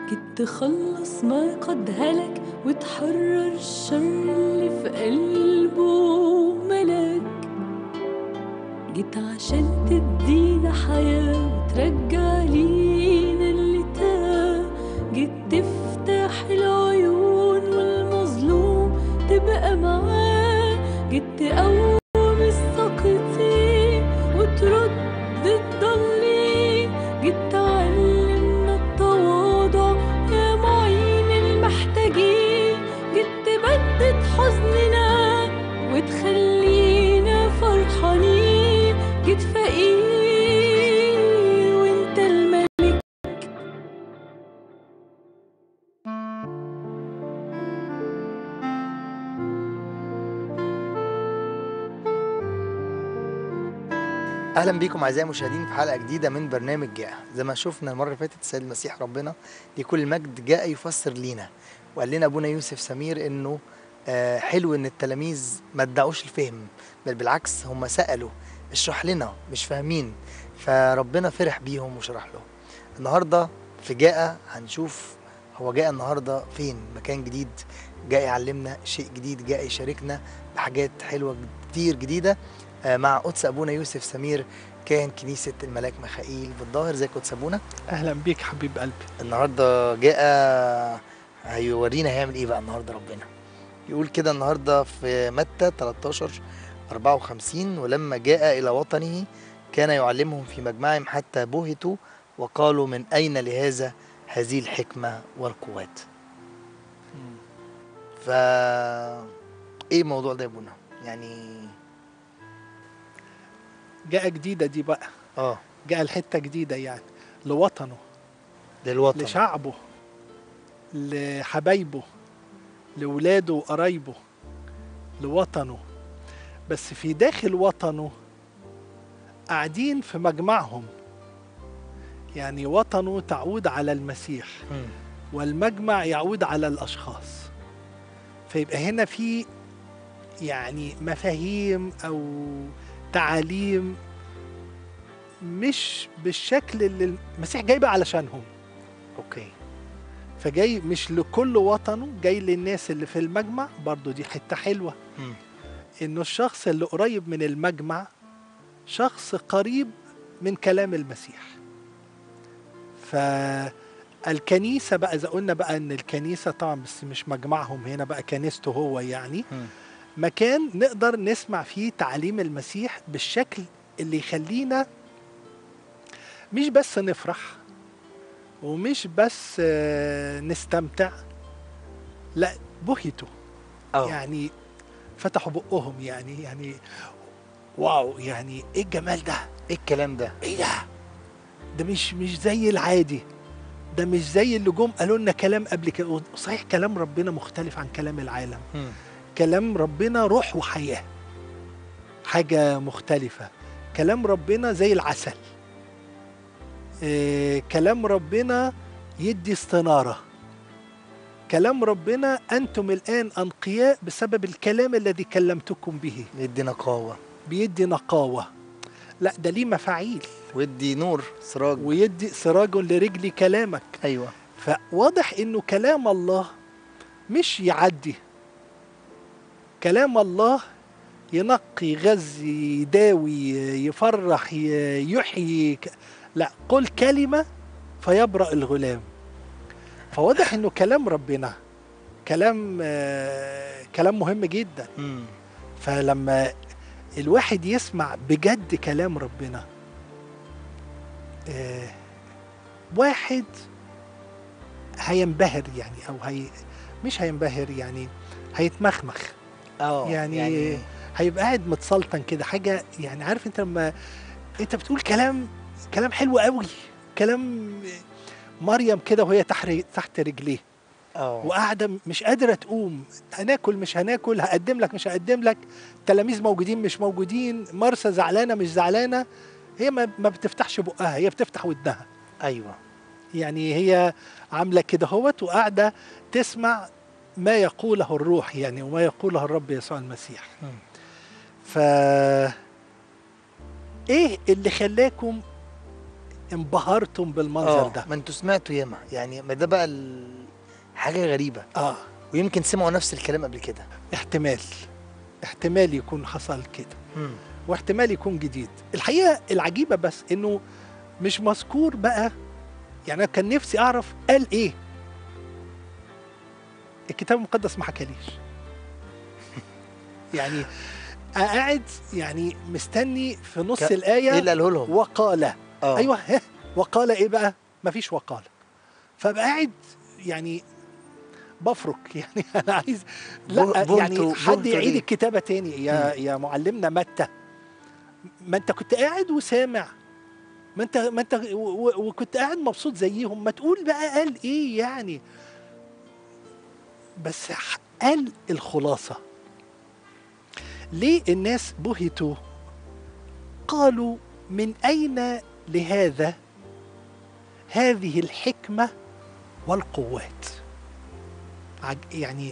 جيت تخلص ما قد هلك وتحرر الشر اللي في قلبه ملك جيت عشان تدينا حياة وترجع لينا اللي تاه جيت تفتح العيون والمظلوم تبقى معاه جيت تقوم الساقطين وترد الضالين جيت تعلمنا التواضع يا معين المحتاجين جيت تبدد حزننا وتخلينا فرحانين جيت فقير وانت الملك اهلا بيكم اعزائي المشاهدين في حلقه جديده من برنامج جاء زي ما شفنا المره اللي فاتت السيد المسيح ربنا لكل المجد جاء يفسر لينا وقال لنا ابونا يوسف سمير انه آه، حلو ان التلاميذ ما ادعوش الفهم بل بالعكس هم سالوا اشرح لنا مش فاهمين فربنا فرح بيهم وشرح لهم النهارده في جاء هنشوف هو جاء النهارده فين مكان جديد جاء يعلمنا شيء جديد جاء يشاركنا بحاجات حلوه كتير جديده آه، مع قدس ابونا يوسف سمير كاهن كنيسه الملاك ميخائيل بالظاهر زي قدس ابونا اهلا بيك حبيب قلبي النهارده جاء هيورينا هيعمل ايه بقى النهارده ربنا يقول كده النهارده في متى 13 54 ولما جاء الى وطنه كان يعلمهم في مجمعهم حتى بهتوا وقالوا من اين لهذا هذه الحكمه والقوات ف ايه الموضوع ده يا ابونا يعني جاء جديده دي بقى اه جاء الحته جديده يعني لوطنه للوطن لشعبه لحبايبه لولاده وقرايبه لوطنه بس في داخل وطنه قاعدين في مجمعهم يعني وطنه تعود على المسيح مم. والمجمع يعود على الاشخاص فيبقى هنا في يعني مفاهيم او تعاليم مش بالشكل اللي المسيح جايبه علشانهم اوكي فجاي مش لكل وطنه جاي للناس اللي في المجمع برضو دي حته حلوه مم. انه الشخص اللي قريب من المجمع شخص قريب من كلام المسيح فالكنيسة بقى إذا قلنا بقى إن الكنيسة طبعا بس مش مجمعهم هنا بقى كنيسته هو يعني مم. مكان نقدر نسمع فيه تعليم المسيح بالشكل اللي يخلينا مش بس نفرح ومش بس آه، نستمتع لا بهتوا اه يعني فتحوا بقهم يعني يعني واو يعني ايه الجمال ده ايه الكلام ده ايه ده ده مش مش زي العادي ده مش زي اللي جم قالوا لنا كلام قبل كده صحيح كلام ربنا مختلف عن كلام العالم مم. كلام ربنا روح وحياة حاجة مختلفة كلام ربنا زي العسل إيه كلام ربنا يدي استنارة كلام ربنا أنتم الآن أنقياء بسبب الكلام الذي كلمتكم به يدي نقاوه بيدي نقاوة لا ده ليه مفاعيل ويدي نور سراج ويدي سراج لرجل كلامك ايوه فواضح انه كلام الله مش يعدي كلام الله ينقي يغذي يداوي يفرح ي- يحيي ك- لا قل كلمة فيبرأ الغلام فواضح انه كلام ربنا كلام آه، كلام مهم جدا مم. فلما الواحد يسمع بجد كلام ربنا آه، واحد هينبهر يعني او هي مش هينبهر يعني هيتمخمخ اه يعني, هيبقى قاعد متسلطن كده حاجه يعني عارف انت لما انت بتقول كلام كلام حلو قوي كلام مريم كده وهي تحت تحت رجليه اه وقاعده مش قادره تقوم هناكل مش هناكل هقدم لك مش هقدم لك التلاميذ موجودين مش موجودين مرسى زعلانه مش زعلانه هي ما ما بتفتحش بقها هي بتفتح ودنها ايوه يعني هي عامله كده هوت وقاعده تسمع ما يقوله الروح يعني وما يقوله الرب يسوع المسيح مم. ف ايه اللي خلاكم انبهرتم بالمنظر اه ده ما انتوا سمعتوا ياما يعني ما ده بقى ال- حاجه غريبه اه ويمكن سمعوا نفس الكلام قبل كده احتمال احتمال يكون حصل كده مم. واحتمال يكون جديد الحقيقه العجيبه بس انه مش مذكور بقى يعني انا كان نفسي اعرف قال ايه الكتاب المقدس ما حكاليش يعني قاعد يعني مستني في نص ك- الايه ايه اللي قاله لهم وقال اه ايوه ها وقال ايه بقى مفيش وقال فبقى قاعد يعني بفرك يعني انا عايز لا بهتوا- يعني حد بهتوا يعيد ليه؟ الكتابه تاني يا يا معلمنا متى ما انت كنت قاعد وسامع ما انت ما انت و- و- وكنت قاعد مبسوط زيهم ما تقول بقى قال ايه يعني بس ح- قال الخلاصه ليه الناس بهتوا قالوا من اين لهذا هذه الحكمه والقوات عج- يعني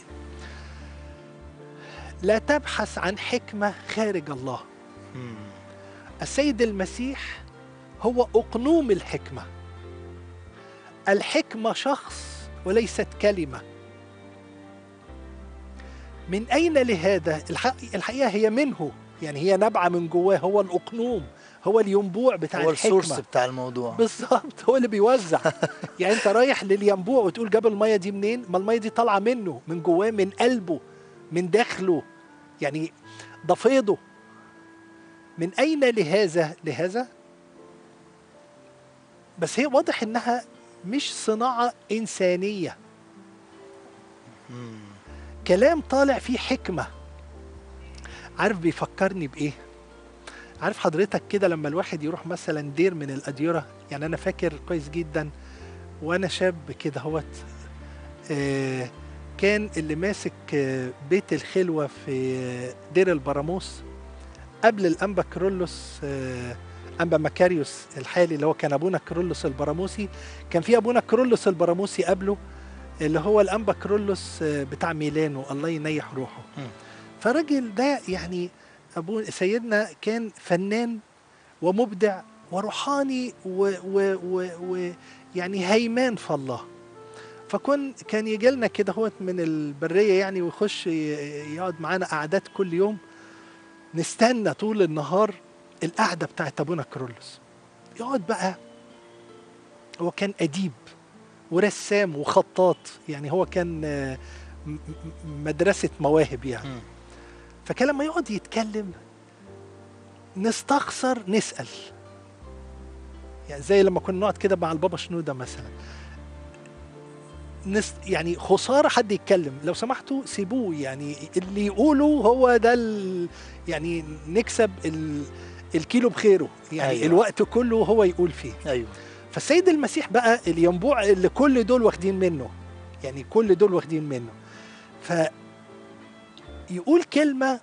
لا تبحث عن حكمه خارج الله مم. السيد المسيح هو اقنوم الحكمه الحكمه شخص وليست كلمه من اين لهذا الحق- الحقيقه هي منه يعني هي نابعه من جواه هو الاقنوم هو الينبوع بتاع هو الحكمه السورس بتاع الموضوع بالظبط هو اللي بيوزع يعني انت رايح للينبوع وتقول جاب الميه دي منين ما الميه دي طالعه منه من جواه من قلبه من داخله يعني ده فيضه من اين لهذا لهذا بس هي واضح انها مش صناعه انسانيه مم. كلام طالع فيه حكمه عارف بيفكرني بايه عارف حضرتك كده لما الواحد يروح مثلا دير من الاديره يعني انا فاكر كويس جدا وانا شاب كده هوت آه كان اللي ماسك آه بيت الخلوه في دير البراموس قبل الانبا كرولوس آه انبا مكاريوس الحالي اللي هو كان ابونا كرولوس البراموسي كان في ابونا كرولوس البراموسي قبله اللي هو الانبا كرولوس آه، بتاع ميلانو الله ينيح روحه مم. فالراجل ده يعني ابو سيدنا كان فنان ومبدع وروحاني و, و, و, و يعني هيمان في الله فكون كان يجي لنا كده هوت من البريه يعني ويخش ي- يقعد معانا قعدات كل يوم نستنى طول النهار القعده بتاعت ابونا كرولوس يقعد بقى هو كان اديب ورسام وخطاط يعني هو كان آه، م- م- مدرسه مواهب يعني مم. فكان لما يقعد يتكلم نستخسر نسأل يعني زي لما كنا نقعد كده مع البابا شنودة مثلا نس يعني خسارة حد يتكلم لو سمحتوا سيبوه يعني اللي يقوله هو ده ال يعني نكسب ال الكيلو بخيره يعني أيوة. أيوة. الوقت كله هو يقول فيه ايوه فالسيد المسيح بقى الينبوع اللي كل دول واخدين منه يعني كل دول واخدين منه ف يقول كلمة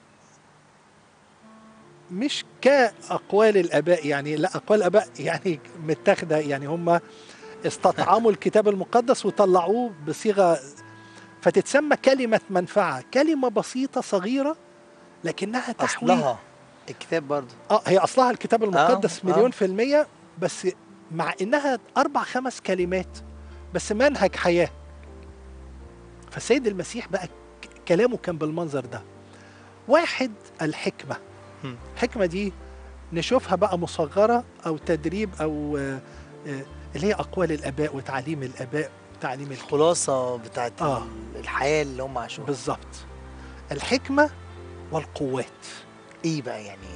مش كأقوال الآباء يعني لا أقوال الآباء يعني متاخدة يعني هم استطعموا الكتاب المقدس وطلعوه بصيغة فتتسمى كلمة منفعة كلمة بسيطة صغيرة لكنها تحوي اصلها الكتاب برضه اه هي اصلها الكتاب المقدس آه. مليون في المية بس مع انها اربع خمس كلمات بس منهج حياة فالسيد المسيح بقى ك- كلامه كان بالمنظر ده واحد الحكمة هم. الحكمة دي نشوفها بقى مصغرة او تدريب او آه، آه، اللي هي اقوال الاباء وتعليم الاباء وتعليم الخ... الخلاصه بتاعت آه. الحياه اللي هم عاشوها بالظبط الحكمة والقوات ايه بقى يعني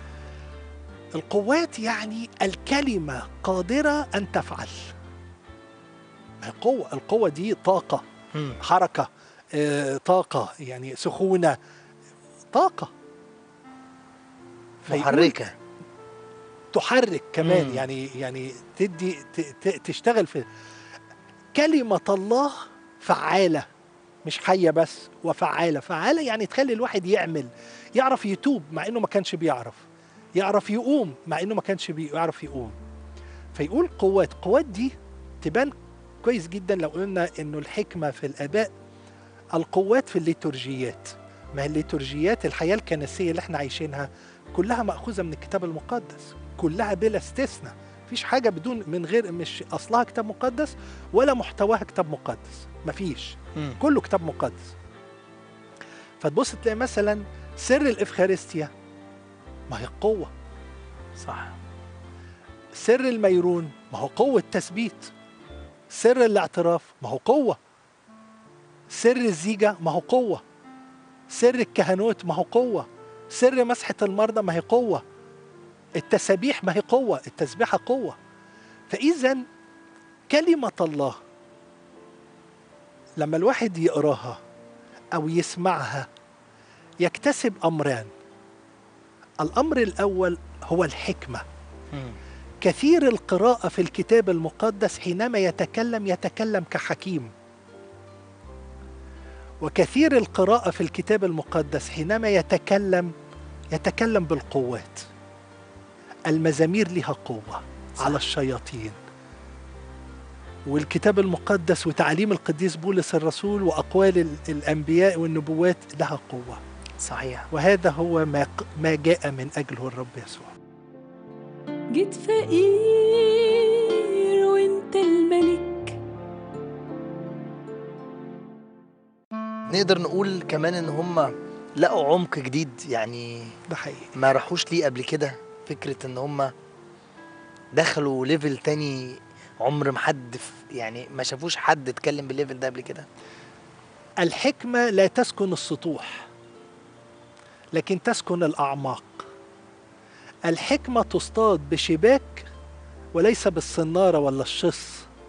القوات يعني الكلمة قادرة أن تفعل ما هي قوة القوة دي طاقة مم. حركة آه، طاقة يعني سخونة طاقة فيقول محركه تحرك كمان مم. يعني يعني تدي ت- ت- تشتغل في كلمة الله فعالة مش حية بس وفعالة فعالة يعني تخلي الواحد يعمل يعرف يتوب مع انه ما كانش بيعرف يعرف يقوم مع انه ما كانش بيعرف يقوم فيقول قوات قوات دي تبان كويس جدا لو قلنا انه الحكمة في الاباء القوات في الليتورجيات ما هي الليتورجيات الحياة الكنسية اللي احنا عايشينها كلها مأخوذة من الكتاب المقدس كلها بلا استثناء مفيش حاجه بدون من غير مش اصلها كتاب مقدس ولا محتواها كتاب مقدس مفيش مم. كله كتاب مقدس فتبص تلاقي مثلا سر الافخارستيا ما هي قوه صح سر الميرون ما هو قوه تثبيت سر الاعتراف ما هو قوه سر الزيجه ما هو قوه سر الكهنوت ما هو قوه سر مسحه المرضى ما هي قوه التسابيح ما هي قوه التسبيحه قوه فاذا كلمه الله لما الواحد يقراها او يسمعها يكتسب امران الامر الاول هو الحكمه مم. كثير القراءه في الكتاب المقدس حينما يتكلم يتكلم كحكيم وكثير القراءه في الكتاب المقدس حينما يتكلم يتكلم بالقوات المزامير لها قوه على الشياطين والكتاب المقدس وتعليم القديس بولس الرسول واقوال ال- الانبياء والنبوات لها قوه صحيح وهذا هو ما ما جاء من اجله الرب يسوع جيت فقير وانت الملك نقدر نقول كمان ان هم لقوا عمق جديد يعني ده حقيقي ما راحوش ليه قبل كده فكرة ان هم دخلوا ليفل تاني عمر ما حد ف- يعني ما شافوش حد اتكلم بالليفل ده قبل كده الحكمه لا تسكن السطوح لكن تسكن الاعماق الحكمه تصطاد بشباك وليس بالصناره ولا الشص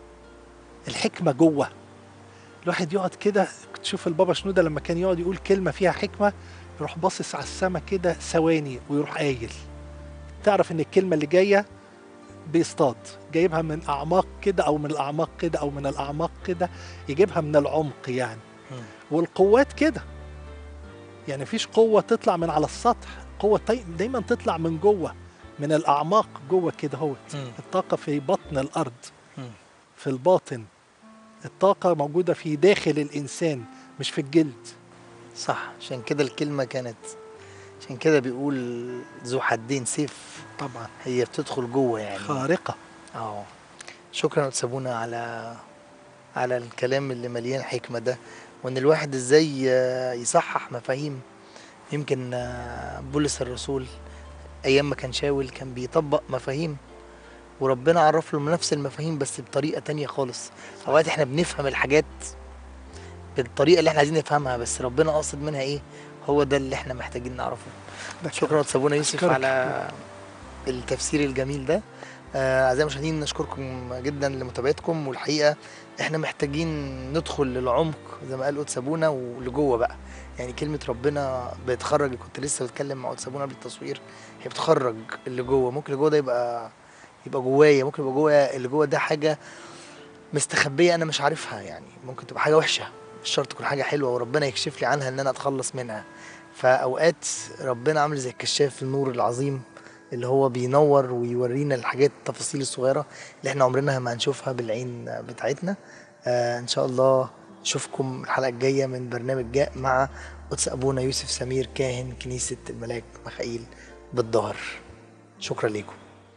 الحكمه جوه الواحد يقعد كده تشوف البابا شنوده لما كان يقعد يقول كلمه فيها حكمه يروح باصص على السما كده ثواني ويروح قايل تعرف ان الكلمه اللي جايه بيصطاد جايبها من اعماق كده او من الاعماق كده او من الاعماق كده يجيبها من العمق يعني مم. والقوات كده يعني مفيش قوة تطلع من على السطح قوة طي- دايما تطلع من جوه من الأعماق جوه كده هو مم. الطاقة في بطن الأرض مم. في الباطن الطاقة موجودة في داخل الإنسان مش في الجلد صح عشان كده الكلمة كانت عشان كده بيقول ذو حدين سيف طبعا هي بتدخل جوه يعني خارقة اه شكرا وتسابونا على على الكلام اللي مليان حكمة ده وان الواحد ازاي آه، يصحح مفاهيم يمكن آه، بولس الرسول ايام ما كان شاول كان بيطبق مفاهيم وربنا عرف له نفس المفاهيم بس بطريقة تانية خالص اوقات احنا بنفهم الحاجات بالطريقة اللي احنا عايزين نفهمها بس ربنا قاصد منها ايه هو ده اللي احنا محتاجين نعرفه ده شكرا وتسابونا يوسف أشكرك. على التفسير الجميل ده آه، اعزائي المشاهدين نشكركم جدا لمتابعتكم والحقيقه احنا محتاجين ندخل للعمق زي ما قال قدس ابونا ولجوه بقى يعني كلمه ربنا بتخرج كنت لسه بتكلم مع قدس ابونا قبل التصوير هي بتخرج اللي جوه ممكن اللي جوه ده يبقى يبقى جوايا ممكن يبقى جوه اللي جوه ده حاجه مستخبيه انا مش عارفها يعني ممكن تبقى حاجه وحشه مش شرط تكون حاجه حلوه وربنا يكشف لي عنها ان انا اتخلص منها فاوقات ربنا عامل زي الكشاف النور العظيم اللي هو بينور ويورينا الحاجات التفاصيل الصغيره اللي احنا عمرنا ما هنشوفها بالعين بتاعتنا آه ان شاء الله نشوفكم الحلقه الجايه من برنامج جاء مع قدس ابونا يوسف سمير كاهن كنيسه الملاك مخائيل بالظهر شكرا لكم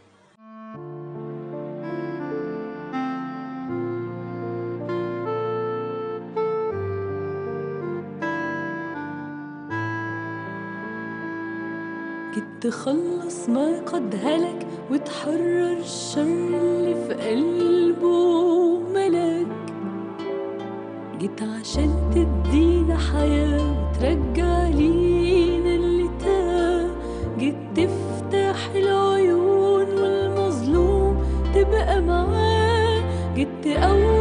جيت تخلص ما قد هلك وتحرر الشر اللي في قلبه ملك جيت عشان تدينا حياة وترجع لينا اللي تاه جيت تفتح العيون والمظلوم تبقى معاه جيت تقوي